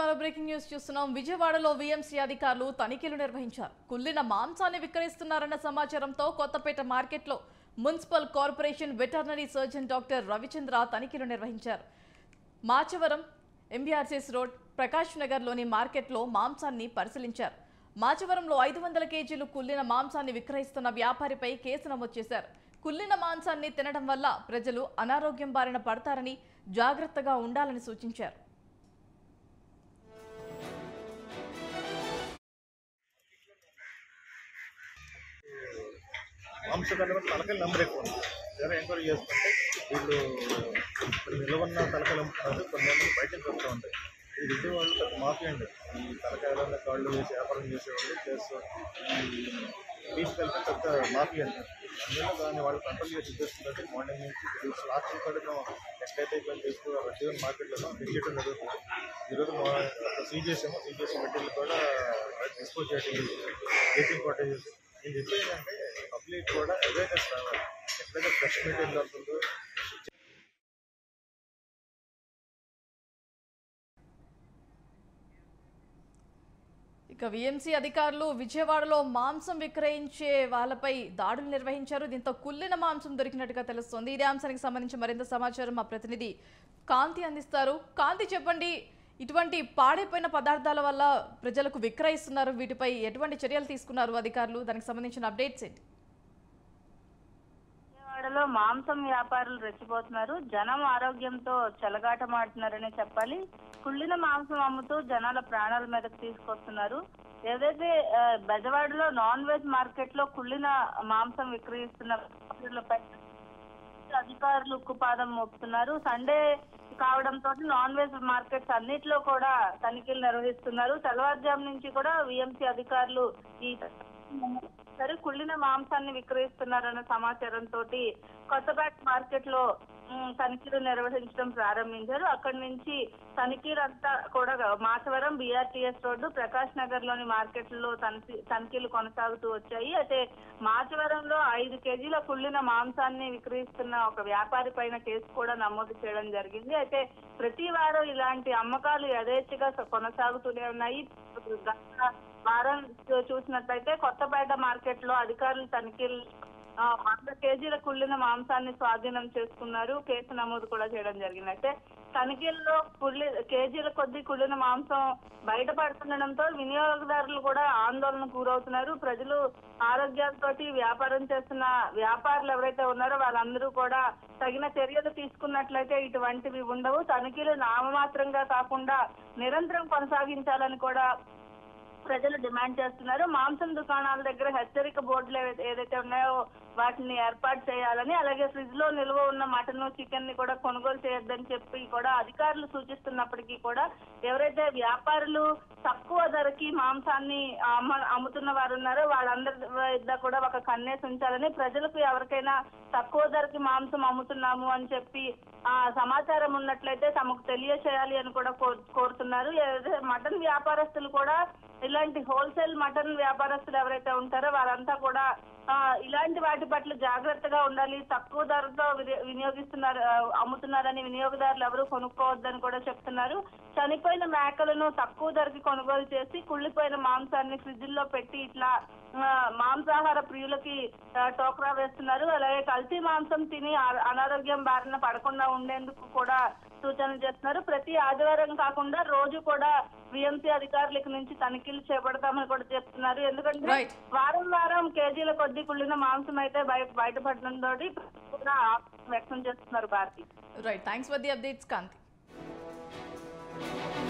మరో breaking news చూస్తున్నాం విజయవాడలో వీఎంసీ అధికారులు తనిఖీలు నిర్వహించారు కుళ్ళిన మాంసాన్ని విక్రయిస్తున్నారన్న సమాచారంతో కొత్తపేట మార్కెట్లో municipal corporation veterinary surgeon doctor Ravichandra తనిఖీలు నిర్వహించారు మాచవరం ఎంబీఆర్సీఎస్ రోడ్ ప్రకాష్ నగర్లోని మార్కెట్లో మాంసాన్ని పరిశీలించారు మాచవరంలో ఐదు వందల కేజీలు కుళ్ళిన మాంసాన్ని విక్రయిస్తున్న వ్యాపారిపై కేసు నమోదు చేశారు కుళ్ళిన మాంసాన్ని తినడం వల్ల ప్రజలు అనారోగ్యం బారిన పడతారని జాగ్రత్తగా ఉండాలని సూచించారు మాంసకర్ల తలకాయల నెంబర్ ఎక్కువ ఉంది వేరే ఎంక్వైరీ చేసుకుంటే వీళ్ళు ఇప్పుడు నిలవన్న తలకాయలు అమ్ముతున్నారు కొన్ని మంది బయట నుంచి వస్తూ ఉంటాయి ఈ విజయవాడలో పెద్ద మాఫియా అండి ఈ తలకాయల కాళ్ళు వేసి వ్యాపారం చేసేవాళ్ళు ప్లస్ ఈ తీసుకెళ్తే పెద్ద మాఫియా అండి అందులో దాన్ని వాళ్ళు కంట్రోల్ చేసి ఉద్దేశంతో మార్నింగ్ నుంచి లాస్ట్ కూడా మేము ఎక్కడైతే ఇక్కడ తీసుకు రద్దీ మార్కెట్లో విజిట్ జరుగుతుంది ఈరోజు సీజ్ చేసాము సీజ్ చేసిన మెటీరియల్ కూడా డిస్పోజ్ చేయడం గేటింగ్ కూడా చేసి నేను చెప్పేది ఏంటంటే పబ్లిక్ కూడా అవేర్నెస్ రావాలి ఎక్కడైతే ఫ్రెష్ మెటీరియల్ దొరుకుతుందో ఇక విఎంసీ అధికారులు విజయవాడలో మాంసం విక్రయించే వాళ్ళపై దాడులు నిర్వహించారు దీంతో కుళ్ళిన మాంసం దొరికినట్టుగా తెలుస్తోంది ఇదే అంశానికి సంబంధించి మరింత సమాచారం మా ప్రతినిధి కాంతి అందిస్తారు కాంతి చెప్పండి ఇటువంటి పాడైపోయిన పదార్థాల వల్ల ప్రజలకు విక్రయిస్తున్నారు వీటిపై ఎటువంటి చర్యలు తీసుకున్నారు అధికారులు దానికి సంబంధించిన అప్డేట్స్ ఏంటి విజయవాడలో మాంసం వ్యాపారులు రెచ్చిపోతున్నారు జనం ఆరోగ్యంతో చెలగాటమాడుతున్నారనే చెప్పాలి కుళ్ళిన మాంసం అమ్ముతూ జనాల ప్రాణాల మీదకు తీసుకొస్తున్నారు ఏదైతే ఆ, బెజవాడలో నాన్ వెజ్ మార్కెట్ లో కుళ్ళిన మాంసం విక్రయిస్తున్న వ్యాపారులపై అధికారులు ఉక్కుపాదం మోపుతున్నారు సండే కావడంతో నాన్ వెజ్ మార్కెట్స్ అన్నిట్లో కూడా తనిఖీలు నిర్వహిస్తున్నారు తెల్లవారుజాము నుంచి కూడా విఎంసీ అధికారులు ఈ సరే కుళ్ళిన మాంసాన్ని విక్రయిస్తున్నారన్న సమాచారంతో కొత్తపేట మార్కెట్ లో ఉమ్, తనిఖీలు నిర్వహించడం ప్రారంభించారు అక్కడి నుంచి తనిఖీలంతా కూడా మాచవరం బీఆర్టీఎస్ రోడ్డు ప్రకాష్ నగర్ లోని మార్కెట్లలో తనిఖీ తనిఖీలు కొనసాగుతూ వచ్చాయి అయితే మాచవరంలో ఐదు కేజీల కుళ్ళిన మాంసాన్ని విక్రయిస్తున్న ఒక వ్యాపారి పైన కేసు కూడా నమోదు చేయడం జరిగింది అయితే ప్రతి వారం ఇలాంటి అమ్మకాలు యథేచ్ఛగా కొనసాగుతూనే ఉన్నాయి గత వారం చూ- చూసినట్లయితే కొత్తపేట మార్కెట్ లో అధికారులు తనిఖీలు ఆ, వంద కేజీల కుళ్ళిన మాంసాన్ని స్వాధీనం చేసుకున్నారు కేసు నమోదు కూడా చేయడం జరిగింది అయితే తనిఖీల్లో కుళ్ళి కేజీల కొద్ది కుళ్ళిన మాంసం బయటపడుతుండడంతో వినియోగదారులు కూడా ఆందోళన గురవుతున్నారు ప్రజలు ఆరోగ్యాలతోటి వ్యాపారం చేస్తున్న వ్యాపారులు ఎవరైతే ఉన్నారో వాళ్ళందరూ కూడా తగిన చర్యలు తీసుకున్నట్లయితే ఇటువంటివి ఉండవు తనిఖీలు నామమాత్రంగా కాకుండా నిరంతరం కొనసాగించాలని కూడా ప్రజలు డిమాండ్ చేస్తున్నారు మాంసం దుకాణాల దగ్గర హెచ్చరిక బోర్డులు ఏవైతే- ఏదైతే ఉన్నాయో వాటిని ఏర్పాటు చేయాలని అలాగే ఫ్రిడ్జ్ లో నిల్వ ఉన్న మటన్ చికెన్ ని కూడా కొనుగోలు చేయొద్దని చెప్పి కూడా అధికారులు సూచిస్తున్నప్పటికీ కూడా ఎవరైతే వ్యాపారులు తక్కువ ధరకి మాంసాన్ని అమ్మ అమ్ముతున్న వారు ఉన్నారో వాళ్ళందరి వద్ద కూడా ఒక కన్నేసి ఉంచాలని ప్రజలకు ఎవరికైనా తక్కువ ధరకి మాంసం అమ్ముతున్నాము అని చెప్పి ఆ సమాచారం ఉన్నట్లయితే తమకు తెలియచేయాలి అని కూడా కోరు- కోరుతున్నారు ఏదైతే మటన్ వ్యాపారస్తులు కూడా ఇలాంటి హోల్సేల్ మటన్ వ్యాపారస్తులు ఎవరైతే ఉంటారో వారంతా కూడా ఆ, ఇలాంటి వాటి పట్ల జాగ్రత్తగా ఉండాలి తక్కువ ధరతో విని- వినియోగిస్తున్నారు ఆ, అమ్ముతున్నారని వినియోగదారులు ఎవరు కొనుక్కోవద్దని కూడా చెప్తున్నారు చనిపోయిన మేకలను తక్కువ ధరకి కొనుగోలు చేసి కుళ్ళిపోయిన మాంసాన్ని ఫ్రిడ్జ్ లో పెట్టి ఇట్లా ఆ, మాంసాహార ప్రియులకి ఆ, టోకరా వేస్తున్నారు అలాగే కల్తీ మాంసం తిని ఆ- అనారోగ్యం బారిన పడకుండా ఉండేందుకు కూడా సూచనలు చేస్తున్నారు ప్రతి ఆదివారం కాకుండా రోజు కూడా విఎంసీ అధికారుల నుంచి తనిఖీలు చేపడతామని కూడా చెప్తున్నారు ఎందుకంటే Right. వారం వారం కేజీల కొద్ది కుళ్ళిన మాంసం అయితే బయట బయటపడడంతో కూడా ఆగ్రహం వ్యక్తం చేస్తున్నారు Bharathi right thanks for the updates Kanthi